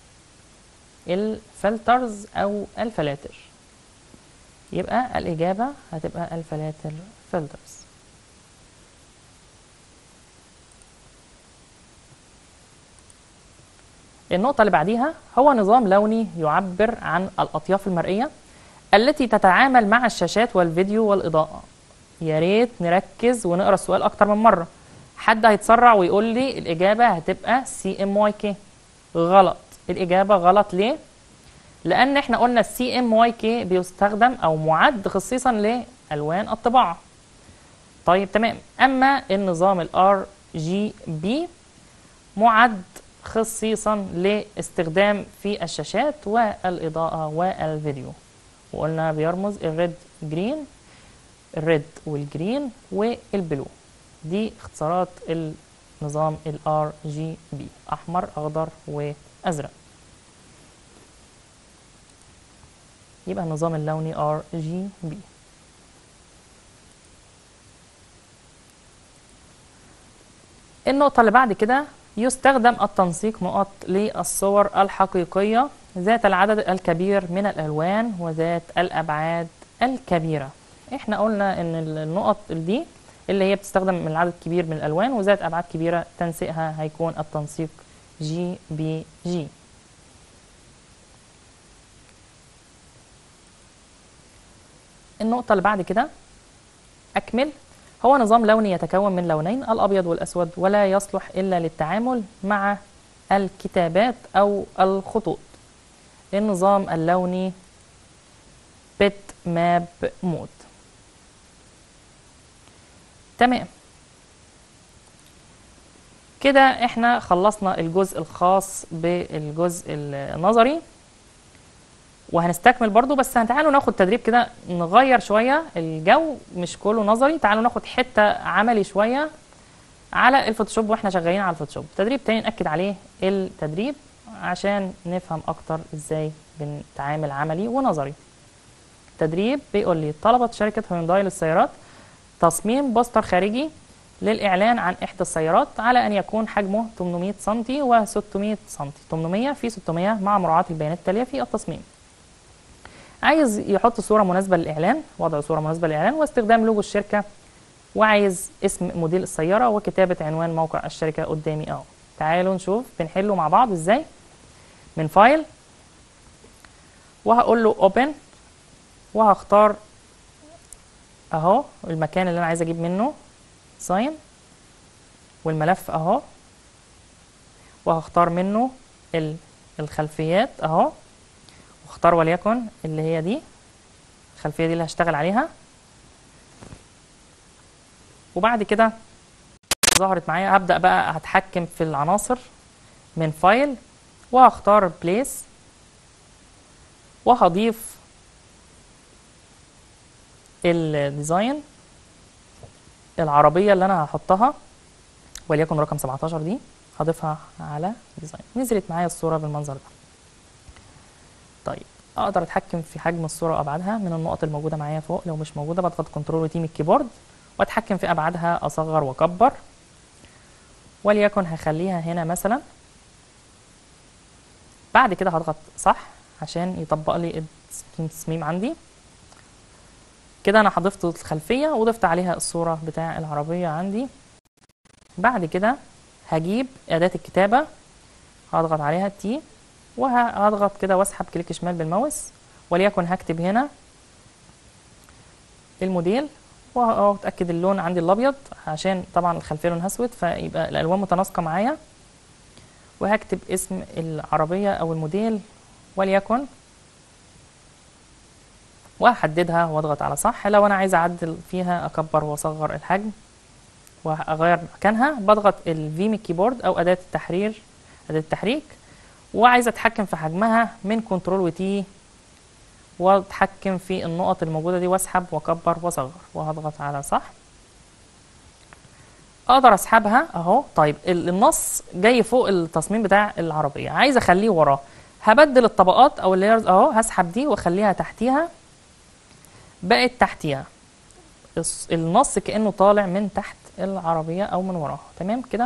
الفلترز او الفلاتر يبقى الاجابة هتبقى الفلاتر فلترز النقطة اللي بعديها هو نظام لوني يعبر عن الأطياف المرئية التي تتعامل مع الشاشات والفيديو والإضاءة يا ريت نركز ونقرا السؤال اكتر من مره حد هيتسرع ويقول لي الاجابه هتبقى سي ام واي كي غلط الاجابه غلط ليه لان احنا قلنا السي ام واي كي بيستخدم او معد خصيصا لالوان الطباعه طيب تمام اما النظام الار جي بي معد خصيصا لاستخدام في الشاشات والاضاءه والفيديو وقلنا بيرمز الريد جرين الريد والجرين والبلو دي اختصارات النظام الار جي بي احمر اخضر وازرق يبقى النظام اللوني ار جي بي النقطة اللي بعد كده يستخدم التنسيق نقط للصور الحقيقية ذات العدد الكبير من الألوان وذات الأبعاد الكبيرة احنا قلنا ان النقط دي اللي هي بتستخدم من العدد كبير من الألوان وذات أبعاد كبيرة تنسيقها هيكون التنسيق جي بي جي النقطة اللي بعد كده أكمل هو نظام لوني يتكون من لونين الأبيض والأسود ولا يصلح إلا للتعامل مع الكتابات أو الخطوط النظام اللوني بت ماب مود تمام كده احنا خلصنا الجزء الخاص بالجزء النظري وهنستكمل برضو بس تعالوا ناخد تدريب كده نغير شوية الجو مش كله نظري تعالوا ناخد حتة عملي شوية على الفوتوشوب واحنا شغالين على الفوتوشوب تدريب تاني نأكد عليه التدريب عشان نفهم اكتر ازاي بنتعامل عملي ونظري تدريب بيقول لي طلبت شركة هيونداي للسيارات تصميم بوستر خارجي للإعلان عن إحدى السيارات على أن يكون حجمه 800 سم و 600 سم 800 في 600 مع مراعاة البيانات التالية في التصميم عايز يحط صورة مناسبة للإعلان وضع صورة مناسبة للإعلان واستخدام لوجو الشركة وعايز اسم موديل السيارة وكتابة عنوان موقع الشركة قدامي أهو تعالوا نشوف بنحله مع بعض إزاي من فايل وهقول له اوبن وهختار اهو المكان اللي انا عايز اجيب منه ساين والملف اهو وهختار منه الخلفيات اهو واختار وليكن اللي هي دي الخلفيه دي اللي هشتغل عليها وبعد كده ظهرت معايا هبدا بقى هتحكم في العناصر من فايل وهختار بليس وهضيف الديزاين العربية اللي أنا هحطها وليكن رقم 17 دي هضيفها على ديزاين نزلت معايا الصورة بالمنظر ده طيب أقدر أتحكم في حجم الصورة وأبعادها من النقط الموجودة معايا فوق لو مش موجودة بضغط كنترول وتي من الكيبورد وأتحكم في أبعادها أصغر وأكبر وليكن هخليها هنا مثلا بعد كده هضغط صح عشان يطبق لي التصميم عندي كده انا حضفت الخلفيه وضفت عليها الصوره بتاع العربيه عندي بعد كده هجيب اداه الكتابه هضغط عليها تي وهضغط كده واسحب كليك شمال بالماوس وليكن هكتب هنا الموديل واتاكد اللون عندي الابيض عشان طبعا الخلفيه لونها اسود فيبقى الالوان متناسقه معايا وهكتب اسم العربيه او الموديل وليكن واحددها واضغط على صح لو انا عايز اعدل فيها اكبر واصغر الحجم واغير مكانها بضغط الفي من الكيبورد او اداه التحرير اداه التحريك وعايز اتحكم في حجمها من كنترول وتي واتحكم في النقط الموجوده دي واسحب واكبر واصغر وهضغط على صح اقدر اسحبها اهو طيب النص جاي فوق التصميم بتاع العربيه عايز اخليه وراه هبدل الطبقات او اللايرز اهو هسحب دي واخليها تحتيها بقت تحتيها النص كانه طالع من تحت العربيه او من وراها تمام كده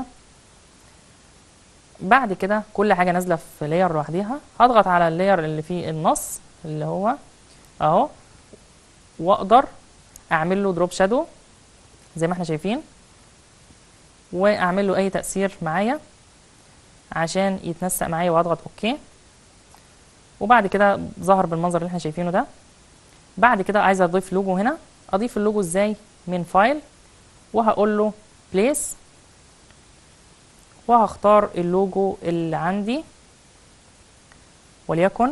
بعد كده كل حاجه نازله في لاير لوحديها هضغط على اللاير اللي فيه النص اللي هو اهو واقدر اعمل له دروب شادو زي ما احنا شايفين واعمل له اي تاثير معايا عشان يتنسق معايا واضغط اوكي وبعد كده ظهر بالمنظر اللي احنا شايفينه ده بعد كده عايز اضيف لوجو هنا اضيف اللوجو ازاي من فايل وهقول له بليس وهختار اللوجو اللي عندي وليكن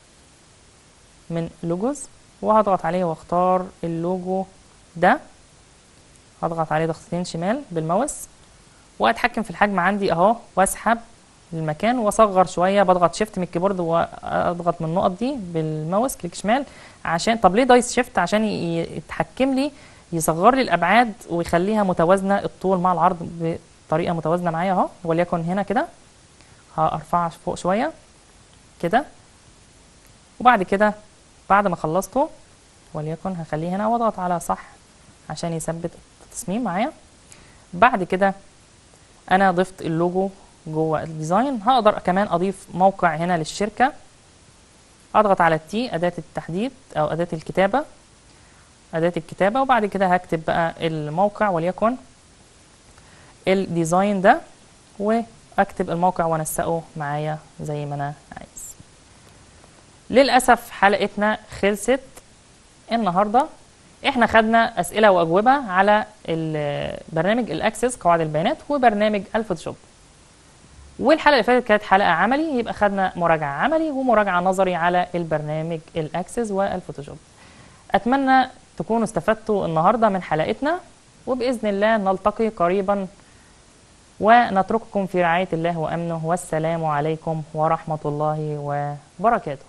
من لوجوز وهضغط عليه واختار اللوجو ده هضغط عليه ضغطتين شمال بالماوس واتحكم في الحجم عندي اهو واسحب المكان واصغر شويه بضغط شيفت من الكيبورد واضغط من النقط دي بالماوس كليك شمال عشان طب ليه دايس شيفت عشان يتحكم لي يصغر لي الابعاد ويخليها متوازنه الطول مع العرض بطريقه متوازنه معايا اهو وليكن هنا كده هرفعها فوق شويه كده وبعد كده بعد ما خلصته وليكن هخليه هنا واضغط على صح عشان يثبت التصميم معايا بعد كده انا ضفت اللوجو جوه الديزاين هقدر كمان اضيف موقع هنا للشركه اضغط على التي اداه التحديد او اداه الكتابه اداه الكتابه وبعد كده هكتب بقى الموقع وليكن الديزاين ده واكتب الموقع وانسقه معايا زي ما انا عايز للاسف حلقتنا خلصت النهارده احنا خدنا اسئله واجوبه على ال- برنامج الاكسس قواعد البيانات وبرنامج الفوتوشوب والحلقه اللي فاتت كانت حلقه عملي يبقى خدنا مراجعه عملي ومراجعه نظري على البرنامج الاكسس والفوتوشوب اتمنى تكونوا استفدتوا النهارده من حلقتنا وباذن الله نلتقي قريبا ونترككم في رعايه الله وامنه والسلام عليكم ورحمه الله وبركاته